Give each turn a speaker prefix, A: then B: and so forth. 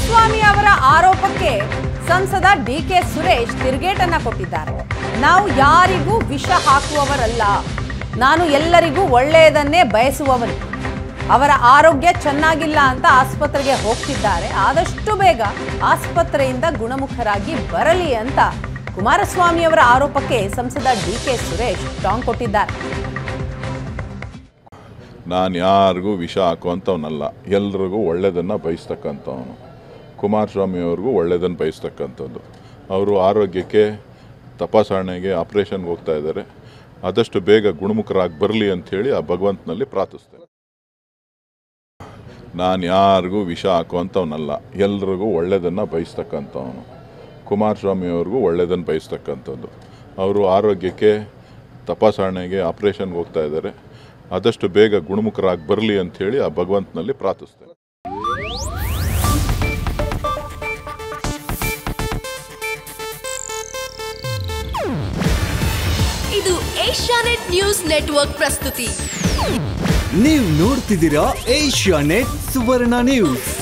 A: ಕುಮಾರಸ್ವಾಮಿ ಅವರ ಆರೋಪಕ್ಕೆ ಸಂಸದ ಡಿ ಕೆ ಸುರೇಶ್ ತಿರುಗೇಟನ್ನ ಕೊಟ್ಟಿದ್ದಾರೆ ನಾವು ಯಾರಿಗೂ ವಿಷ ಹಾಕುವವರಲ್ಲ ನಾನು ಎಲ್ಲರಿಗೂ ಒಳ್ಳೆಯದನ್ನೇ ಬಯಸುವವನು ಅವರ ಆರೋಗ್ಯ ಚೆನ್ನಾಗಿಲ್ಲ ಅಂತ ಆಸ್ಪತ್ರೆಗೆ ಹೋಗ್ತಿದ್ದಾರೆ ಆದಷ್ಟು ಬೇಗ ಆಸ್ಪತ್ರೆಯಿಂದ ಗುಣಮುಖರಾಗಿ ಬರಲಿ ಅಂತ ಕುಮಾರಸ್ವಾಮಿ ಅವರ ಆರೋಪಕ್ಕೆ ಸಂಸದ ಡಿ ಕೆ ಸುರೇಶ್ ಟಾಂಗ್ ಕೊಟ್ಟಿದ್ದಾರೆ
B: ನಾನು ಯಾರಿಗೂ ವಿಷ ಹಾಕುವಂಥವನಲ್ಲ ಎಲ್ರಿಗೂ ಒಳ್ಳೆಯದನ್ನು ಬಯಸ್ತಕ್ಕಂಥವನು ಕುಮಾರಸ್ವಾಮಿ ಅವ್ರಿಗೂ ಒಳ್ಳೆಯದನ್ನು ಬಯಸ್ತಕ್ಕಂಥದ್ದು ಅವರು ಆರೋಗ್ಯಕ್ಕೆ ತಪಾಸಣೆಗೆ ಆಪ್ರೇಷನ್ಗೆ ಹೋಗ್ತಾ ಇದ್ದಾರೆ ಆದಷ್ಟು ಬೇಗ ಗುಣಮುಖರಾಗಿ ಬರಲಿ ಅಂಥೇಳಿ ಆ ಭಗವಂತನಲ್ಲಿ ಪ್ರಾರ್ಥಿಸ್ತೇನೆ ನಾನು ಯಾರಿಗೂ ವಿಷ ಹಾಕುವಂಥವನಲ್ಲ ಎಲ್ರಿಗೂ ಒಳ್ಳೆಯದನ್ನು ಬಯಸ್ತಕ್ಕಂಥವನು ಕುಮಾರಸ್ವಾಮಿ ಅವ್ರಿಗೂ ಒಳ್ಳೆಯದನ್ನು ಬಯಸ್ತಕ್ಕಂಥದ್ದು ಅವರು ಆರೋಗ್ಯಕ್ಕೆ ತಪಾಸಣೆಗೆ ಆಪ್ರೇಷನ್ಗೆ ಹೋಗ್ತಾ ಇದ್ದಾರೆ ಆದಷ್ಟು ಬೇಗ ಗುಣಮುಖರಾಗಿ ಬರಲಿ ಅಂಥೇಳಿ ಆ ಭಗವಂತನಲ್ಲಿ ಪ್ರಾರ್ಥಿಸ್ತೇನೆ
C: ಇದು ಏಷ್ಯಾನೆಟ್ ನ್ಯೂಸ್ ನೆಟ್ವರ್ಕ್ ಪ್ರಸ್ತುತಿ
D: ನೀವು ನೋಡ್ತಿದ್ದೀರಾ ಏಷ್ಯಾ ನೆಟ್ ಸುವರ್ಣ ನ್ಯೂಸ್